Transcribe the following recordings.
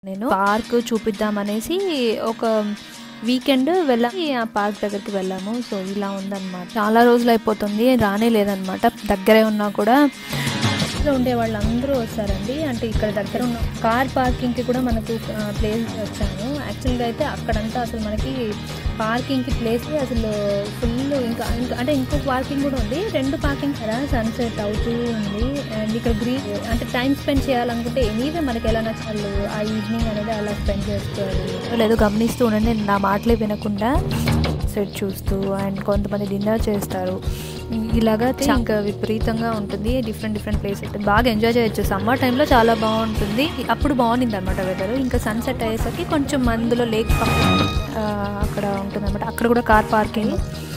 నేను పార్క్ చూపిద్దామనేసి ఒక వీకెండ్ వెళ్ళాము ఆ పార్క్ దగ్గరికి వెళ్ళాము సో ఇలా ఉందన్నమాట చాలా రోజులు అయిపోతుంది రానే లేదనమాట దగ్గరే ఉన్నా కూడా లో ఉండే వాళ్ళందరూ వస్తారండి అంటే ఇక్కడ దగ్గర ఉన్న కార్ పార్కింగ్కి కూడా మనకు ప్లేస్ వచ్చాము యాక్చువల్గా అయితే అక్కడంతా అసలు మనకి పార్కింగ్కి ప్లేస్ అసలు ఫుల్ ఇంకా ఇంకా అంటే ఇంకో పార్కింగ్ కూడా ఉంది రెండు పార్కింగ్ కదా సన్సెట్ అవుతూ ఉంది అండ్ ఇక్కడ గ్రీన్ అంటే టైం స్పెండ్ చేయాలనుకుంటే ఎనీవే మనకి ఎలా నచ్చాలి ఆ ఈవినింగ్ అనేది అలా స్పెండ్ చేస్తారు లేదు గమనిస్తూ ఉండండి నేను నా మాటలే వినకుండా సెట్ చూస్తూ అండ్ కొంతమంది డిన్నర్ చేస్తారు ఇలాగా ఇంకా విపరీతంగా ఉంటుంది డిఫరెంట్ డిఫరెంట్ ప్లేసెస్ బాగా ఎంజాయ్ చేయొచ్చు సమ్మర్ టైంలో చాలా బాగుంటుంది అప్పుడు బాగుంది అనమాట వెదర్ ఇంకా సన్సెట్ అయ్యేసరికి కొంచెం మందులో లేక్ అక్కడ ఉంటుంది అనమాట అక్కడ కూడా car parking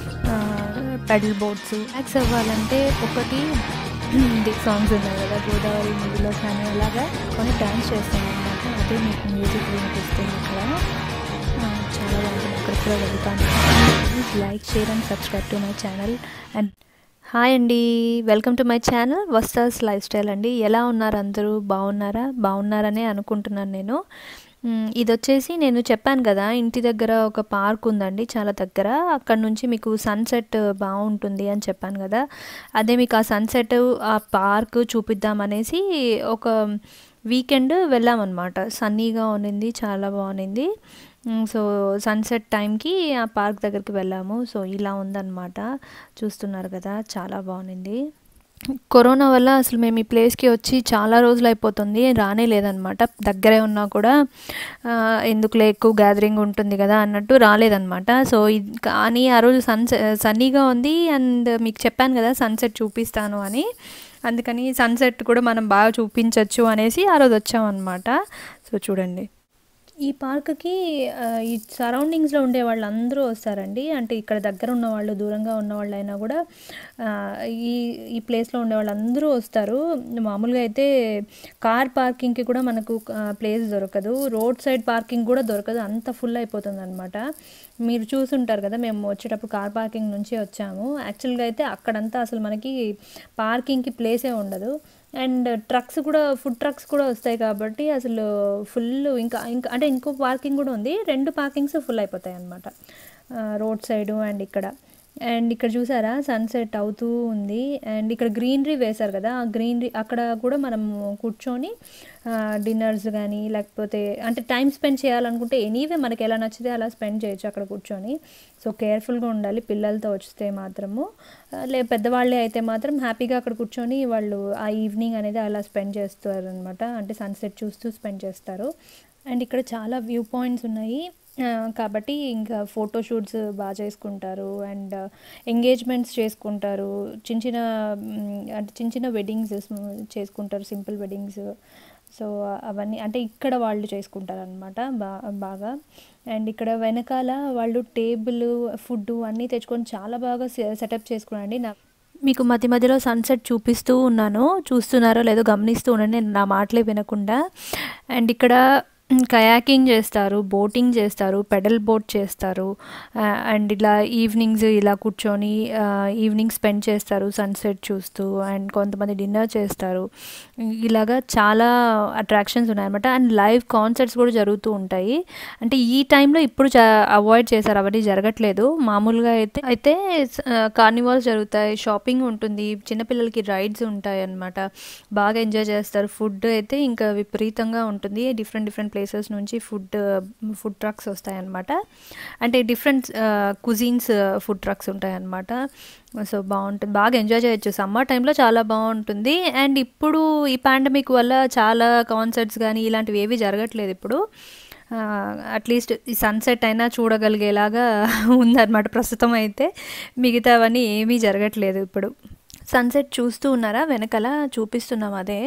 pedal boats relax అవ్వాలంటే ఒకటి సాంగ్స్ ఉన్నాయి కదా గోదావరి మూవీలో కానీ అలాగా కొన్ని డ్యాన్స్ చేస్తాం అనమాట అదే మీకు మ్యూజిక్ వినిపిస్తుంది ఇక్కడ చాలా బాగుంటుంది అక్కడికి కూడా వెళ్తాను like share and subscribe to my channel and hi అండి వెల్కమ్ టు మై ఛానల్ వస్తాస్ లైఫ్ స్టైల్ అండి ఎలా ఉన్నారు అందరూ బాగున్నారా బాగున్నారనే అనుకుంటున్నాను నేను ఇది వచ్చేసి నేను చెప్పాను కదా ఇంటి దగ్గర ఒక పార్క్ ఉందండి చాలా దగ్గర అక్కడ నుంచి మీకు సన్సెట్ బాగుంటుంది అని చెప్పాను కదా అదే మీకు ఆ సన్సెట్ ఆ పార్క్ చూపిద్దామనేసి ఒక వీకెండ్ వెళ్ళామన్నమాట సన్నీగా ఉన్నింది చాలా బాగుంది సో సన్సెట్ టైంకి ఆ పార్క్ దగ్గరికి వెళ్ళాము సో ఇలా ఉందన్నమాట చూస్తున్నారు కదా చాలా బాగుంది కరోనా వల్ల అసలు మేము ఈ ప్లేస్కి వచ్చి చాలా రోజులు అయిపోతుంది రానే లేదనమాట దగ్గరే ఉన్నా కూడా ఎందుకులే ఎక్కువ గ్యాదరింగ్ ఉంటుంది కదా అన్నట్టు రాలేదనమాట సో కానీ ఆ రోజు సన్సె సన్నీగా ఉంది అండ్ మీకు చెప్పాను కదా సన్సెట్ చూపిస్తాను అని అందుకని సన్సెట్ కూడా మనం బాగా చూపించవచ్చు అనేసి ఆ రోజు వచ్చామన్నమాట సో చూడండి ఈ పార్క్కి ఈ సరౌండింగ్స్లో ఉండే వాళ్ళందరూ వస్తారండి అంటే ఇక్కడ దగ్గర ఉన్న వాళ్ళు దూరంగా ఉన్న వాళ్ళు అయినా కూడా ఈ ఈ ప్లేస్లో ఉండే వాళ్ళందరూ వస్తారు మామూలుగా అయితే కార్ పార్కింగ్కి కూడా మనకు ప్లేస్ దొరకదు రోడ్ సైడ్ పార్కింగ్ కూడా దొరకదు అంత ఫుల్ అయిపోతుంది అనమాట మీరు చూసుంటారు కదా మేము వచ్చేటప్పుడు కార్ పార్కింగ్ నుంచి వచ్చాము యాక్చువల్గా అయితే అక్కడంతా అసలు మనకి పార్కింగ్కి ప్లేసే ఉండదు అండ్ ట్రక్స్ కూడా ఫుడ్ ట్రక్స్ కూడా వస్తాయి కాబట్టి అసలు ఫుల్ ఇంకా ఇంకా అంటే ఇంకో పార్కింగ్ కూడా ఉంది రెండు పార్కింగ్స్ ఫుల్ అయిపోతాయి అనమాట రోడ్ సైడు అండ్ ఇక్కడ అండ్ ఇక్కడ చూసారా సన్సెట్ అవుతూ ఉంది అండ్ ఇక్కడ గ్రీనరీ వేశారు కదా ఆ గ్రీనరీ అక్కడ కూడా మనం కూర్చొని డిన్నర్స్ కానీ లేకపోతే అంటే టైం స్పెండ్ చేయాలనుకుంటే ఎనీవే మనకి ఎలా నచ్చితే అలా స్పెండ్ చేయొచ్చు అక్కడ కూర్చొని సో కేర్ఫుల్గా ఉండాలి పిల్లలతో వస్తే మాత్రము లే పెద్దవాళ్ళే అయితే మాత్రం హ్యాపీగా అక్కడ కూర్చొని వాళ్ళు ఆ ఈవినింగ్ అనేది అలా స్పెండ్ చేస్తారు అనమాట అంటే సన్సెట్ చూస్తూ స్పెండ్ చేస్తారు అండ్ ఇక్కడ చాలా వ్యూ పాయింట్స్ ఉన్నాయి కాబట్టి ఇంకా ఫోటోషూట్స్ బాగా చేసుకుంటారు అండ్ ఎంగేజ్మెంట్స్ చేసుకుంటారు చిన్న చిన్న అంటే చిన్న చిన్న వెడ్డింగ్స్ చేసుకుంటారు సింపుల్ వెడ్డింగ్స్ సో అవన్నీ అంటే ఇక్కడ వాళ్ళు చేసుకుంటారు అనమాట బా బాగా అండ్ ఇక్కడ వెనకాల వాళ్ళు టేబుల్ ఫుడ్ అన్నీ తెచ్చుకొని చాలా బాగా సెటప్ చేసుకున్నారండి నా మీకు మధ్య మధ్యలో సన్సెట్ చూపిస్తూ ఉన్నాను చూస్తున్నారో లేదో గమనిస్తూ ఉన్నాను నేను నా మాటలే వినకుండా అండ్ ఇక్కడ కయాకింగ్ చేస్తారు బోటింగ్ చేస్తారు పెడల్ బోట్ చేస్తారు అండ్ ఇలా ఈవినింగ్స్ ఇలా కూర్చొని ఈవినింగ్ స్పెండ్ చేస్తారు సన్సెట్ చూస్తూ అండ్ కొంతమంది డిన్నర్ చేస్తారు ఇలాగా చాలా అట్రాక్షన్స్ ఉన్నాయన్నమాట అండ్ లైవ్ కాన్సర్ట్స్ కూడా జరుగుతూ ఉంటాయి అంటే ఈ టైంలో ఇప్పుడు అవాయిడ్ చేశారు అవన్నీ జరగట్లేదు మామూలుగా అయితే అయితే కార్నివాల్స్ జరుగుతాయి షాపింగ్ ఉంటుంది చిన్నపిల్లలకి రైడ్స్ ఉంటాయి అన్నమాట బాగా ఎంజాయ్ చేస్తారు ఫుడ్ అయితే ఇంకా విపరీతంగా ఉంటుంది డిఫరెంట్ డిఫరెంట్ ప్లేసెస్ నుంచి ఫుడ్ ఫుడ్ ట్రక్స్ వస్తాయన్నమాట అంటే డిఫరెంట్ కుజీన్స్ ఫుడ్ ట్రక్స్ ఉంటాయన్నమాట సో బాగుంటుంది బాగా ఎంజాయ్ చేయొచ్చు సమ్మర్ టైంలో చాలా బాగుంటుంది అండ్ ఇప్పుడు ఈ పాండమిక్ వల్ల చాలా కాన్సర్ట్స్ కానీ ఇలాంటివి ఏవి జరగట్లేదు ఇప్పుడు అట్లీస్ట్ ఈ సన్సెట్ అయినా చూడగలిగేలాగా ఉందన్నమాట ప్రస్తుతం అయితే మిగతావన్నీ ఏమీ జరగట్లేదు ఇప్పుడు సన్సెట్ చూస్తూ ఉన్నారా వెనకాల చూపిస్తున్నాం అదే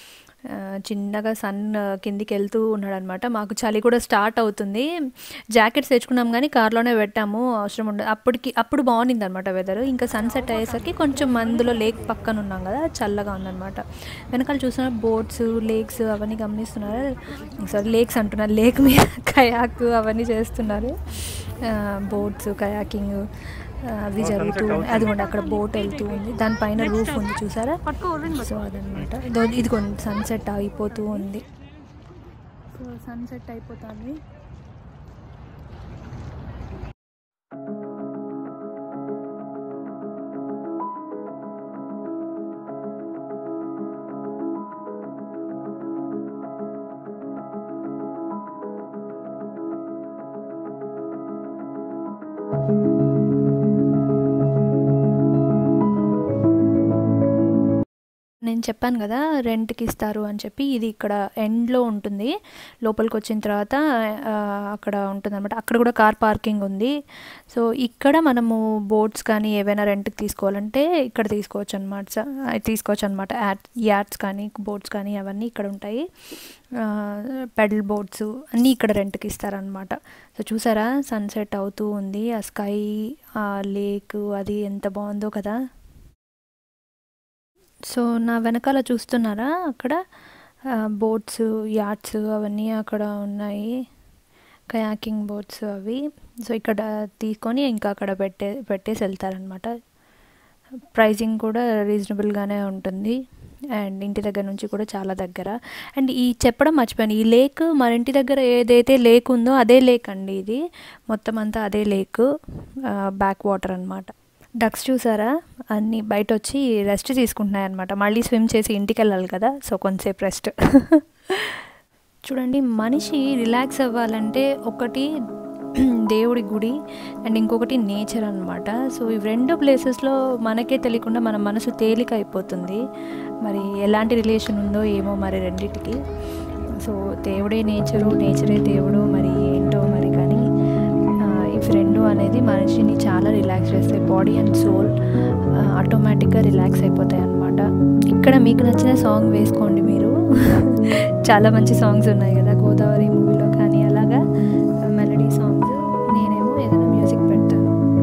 చిన్నగా సన్ కిందికి వెళ్తూ ఉన్నాడు అనమాట మాకు చలి కూడా స్టార్ట్ అవుతుంది జాకెట్స్ తెచ్చుకున్నాం కానీ కార్లోనే పెట్టాము అవసరం ఉండదు అప్పటికి అప్పుడు బాగుంది అనమాట వెదర్ ఇంకా సన్సెట్ అయ్యేసరికి కొంచెం మందులో లేక్ పక్కన ఉన్నాం కదా చల్లగా ఉందన్నమాట వెనకాల చూసిన బోట్స్ లేక్స్ అవన్నీ గమనిస్తున్నారు సారీ లేక్స్ అంటున్నారు లేక్ మీద కయాక్ అవన్నీ చేస్తున్నారు బోట్స్ కయాకింగ్ అవి జరుగుతూ ఉన్నాయి అదిగోండి అక్కడ బోట్ వెళ్తూ ఉంది దానిపైన రూఫ్ ఉంది చూసారా సో అదనమాట ఇది కొన్ని సన్సెట్ అయిపోతూ ఉంది సో సో సన్సెట్ అయిపోతుంది నేను చెప్పాను కదా రెంట్కి ఇస్తారు అని చెప్పి ఇది ఇక్కడ ఎండ్లో ఉంటుంది లోపలికి వచ్చిన తర్వాత ఆ, అక్కడ ఉంటుంది అనమాట అక్కడ కూడా కార్ పార్కింగ్ ఉంది సో ఇక్కడ మనము బోట్స్ కానీ ఏవైనా రెంట్కి తీసుకోవాలంటే ఇక్కడ తీసుకోవచ్చు అనమాట తీసుకోవచ్చు అనమాట యాడ్స్ కానీ బోట్స్ కానీ అవన్నీ ఇక్కడ ఉంటాయి పెడల్ బోట్స్ అన్నీ ఇక్కడ రెంట్కి ఇస్తారనమాట సో చూసారా సన్సెట్ అవుతూ ఉంది ఆ స్కై ఆ లేక్ అది ఎంత బాగుందో కదా సో నా వెనకాల చూస్తున్నారా అక్కడ బోట్స్ యాట్స్ అవన్నీ అక్కడ ఉన్నాయి కయాకింగ్ బోట్స్ అవి సో ఇక్కడ తీసుకొని ఇంకా అక్కడ పెట్టే పెట్టేసి వెళ్తారనమాట ప్రైజింగ్ కూడా రీజనబుల్గానే ఉంటుంది అండ్ ఇంటి దగ్గర నుంచి కూడా చాలా దగ్గర అండ్ ఈ చెప్పడం మర్చిపోయాను ఈ లేక్ మన ఇంటి దగ్గర ఏదైతే లేక్ ఉందో అదే లేక్ అండి ఇది మొత్తం అంతా అదే లేక్ బ్యాక్ వాటర్ అనమాట డక్స్ చూసారా అన్నీ బయట వచ్చి రెస్ట్ తీసుకుంటున్నాయి అనమాట మళ్ళీ స్విమ్ చేసి ఇంటికి వెళ్ళాలి కదా సో కొంతసేపు రెస్ట్ చూడండి మనిషి రిలాక్స్ అవ్వాలంటే ఒకటి దేవుడి గుడి అండ్ ఇంకొకటి నేచర్ అనమాట సో ఈ రెండు ప్లేసెస్లో మనకే తెలియకుండా మన మనసు తేలిక అయిపోతుంది మరి ఎలాంటి రిలేషన్ ఉందో ఏమో మరి రెండింటికి సో దేవుడే నేచరు నేచరే దేవుడు మరి ఏంటో మరి కానీ ఆ, ఇవి రెండు అనేది మనిషిని చాలా రిలాక్స్ చేస్తాయి బాడీ అండ్ సోల్ ఆటోమేటిక్గా రిలాక్స్ అయిపోతాయి అన్నమాట ఇక్కడ మీకు నచ్చిన సాంగ్ వేసుకోండి మీరు చాలా మంచి సాంగ్స్ ఉన్నాయి కదా గోదావరి మూవీలో కానీ అలాగా మెలడీ సాంగ్స్ నేనేమో ఏదైనా మ్యూజిక్ పెడతాను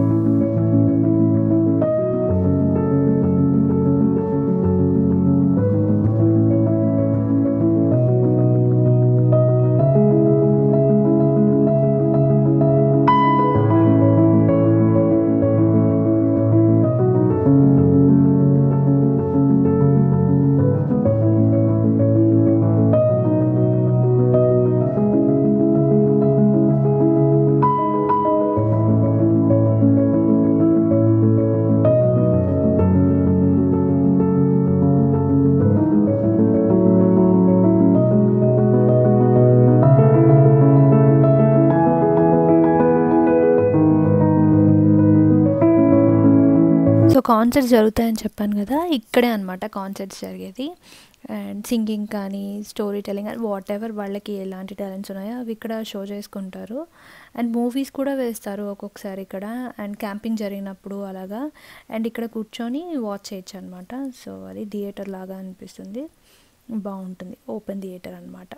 సో కాన్సర్ట్స్ జరుగుతాయని చెప్పాను కదా ఇక్కడే అనమాట కాన్సర్ట్స్ జరిగేది అండ్ సింగింగ్ కానీ స్టోరీ టెలింగ్ వాట్ ఎవర్ వాళ్ళకి ఎలాంటి టాలెంట్స్ ఉన్నాయో అవి ఇక్కడ షో చేసుకుంటారు అండ్ మూవీస్ కూడా వేస్తారు ఒక్కొక్కసారి ఇక్కడ అండ్ క్యాంపింగ్ జరిగినప్పుడు అలాగా అండ్ ఇక్కడ కూర్చొని వాచ్ చేయొచ్చు అనమాట సో అది థియేటర్ లాగా అనిపిస్తుంది బాగుంటుంది ఓపెన్ థియేటర్ అనమాట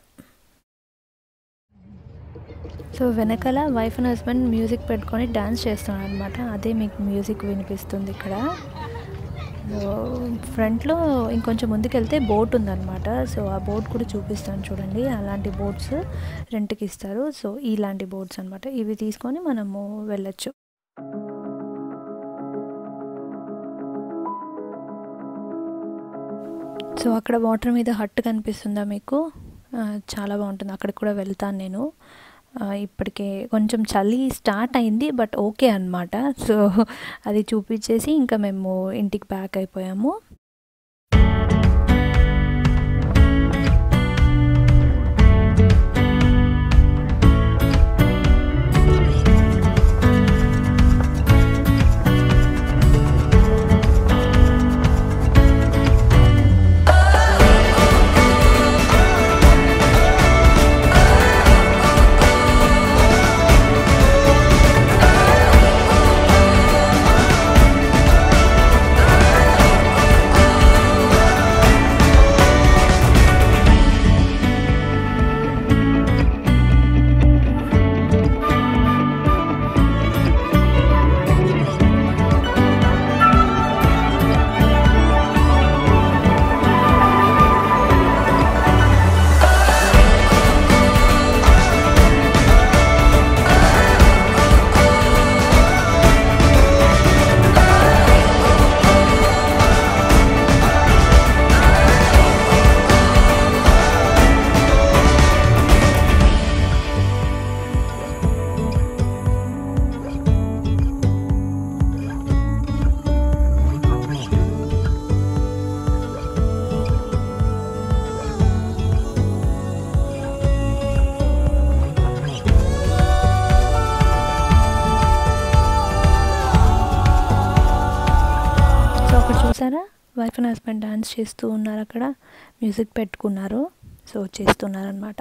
సో వెనకాల వైఫ్ అండ్ హస్బెండ్ మ్యూజిక్ పెట్టుకొని డ్యాన్స్ చేస్తున్నారు అనమాట అదే మీకు మ్యూజిక్ వినిపిస్తుంది ఇక్కడ సో ఫ్రంట్లో ఇంకొంచెం ముందుకెళ్తే బోట్ ఉందన్నమాట సో ఆ బోట్ కూడా చూపిస్తాను చూడండి అలాంటి బోట్స్ రెంట్కి ఇస్తారు సో ఇలాంటి బోట్స్ అనమాట ఇవి తీసుకొని మనము వెళ్ళొచ్చు సో అక్కడ వాటర్ మీద హట్ కనిపిస్తుందా మీకు ఆ, చాలా బాగుంటుంది అక్కడికి కూడా వెళ్తాను నేను ఆ, ఇప్పటికే కొంచెం చలి స్టార్ట్ అయింది బట్ ఓకే అనమాట సో అది చూపించేసి ఇంకా మేము ఇంటికి బ్యాక్ అయిపోయాము వైఫ్ అండ్ హస్బెండ్ డాన్స్ చేస్తూ ఉన్నారు అక్కడ మ్యూజిక్ పెట్టుకున్నారు సో చేస్తున్నారనమాట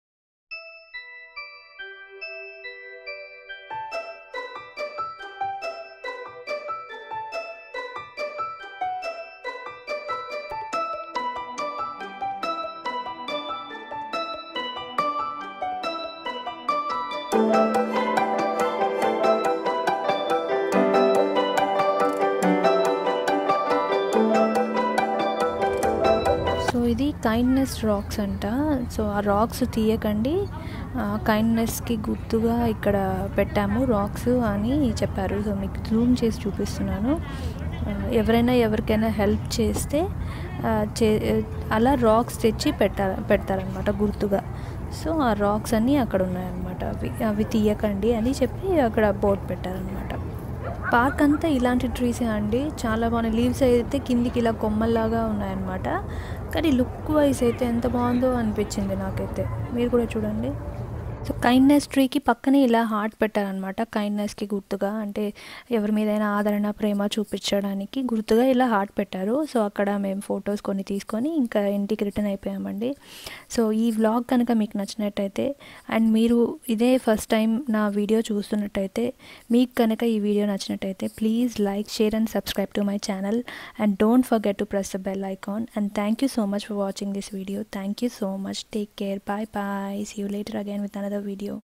సో ఇది కైండ్నెస్ రాక్స్ అంట సో ఆ రాక్స్ తీయకండి కైండ్నెస్కి గుర్తుగా ఇక్కడ పెట్టాము రాక్స్ అని చెప్పారు సో మీకు జూమ్ చేసి చూపిస్తున్నాను ఆ, ఎవరైనా ఎవరికైనా హెల్ప్ చేస్తే ఆ, చే అలా రాక్స్ తెచ్చి పెట్టారు పెడతారనమాట గుర్తుగా సో ఆ రాక్స్ అన్నీ అక్కడ ఉన్నాయన్నమాట అవి అవి తీయకండి అని చెప్పి అక్కడ బోర్డు పెట్టారనమాట పార్క్ అంతా ఇలాంటి ట్రీసే అండి చాలా బాగున్నాయి లీవ్స్ అయితే కిందికి ఇలా కొమ్మల్లాగా ఉన్నాయన్నమాట కానీ లుక్ వైజ్ అయితే ఎంత బాగుందో అనిపించింది నాకైతే మీరు కూడా చూడండి సో కైండ్నెస్ ట్రీకి పక్కనే ఇలా హార్ట్ పెట్టారనమాట కైండ్నెస్కి గుర్తుగా అంటే ఎవరి మీదైనా ఆదరణ ప్రేమ చూపించడానికి గుర్తుగా ఇలా హార్ట్ పెట్టారు సో అక్కడ మేము ఫొటోస్ కొన్ని తీసుకొని ఇంకా ఇంటికి రిటర్న్ అయిపోయామండి సో ఈ వ్లాగ్ కనుక మీకు నచ్చినట్టయితే అండ్ మీరు ఇదే ఫస్ట్ టైం నా వీడియో చూస్తున్నట్టయితే మీకు కనుక ఈ వీడియో నచ్చినట్టయితే please like share and subscribe to my channel and don't forget to press the bell icon and thank you so much for watching this video thank you so much take care bye bye see you later again with another video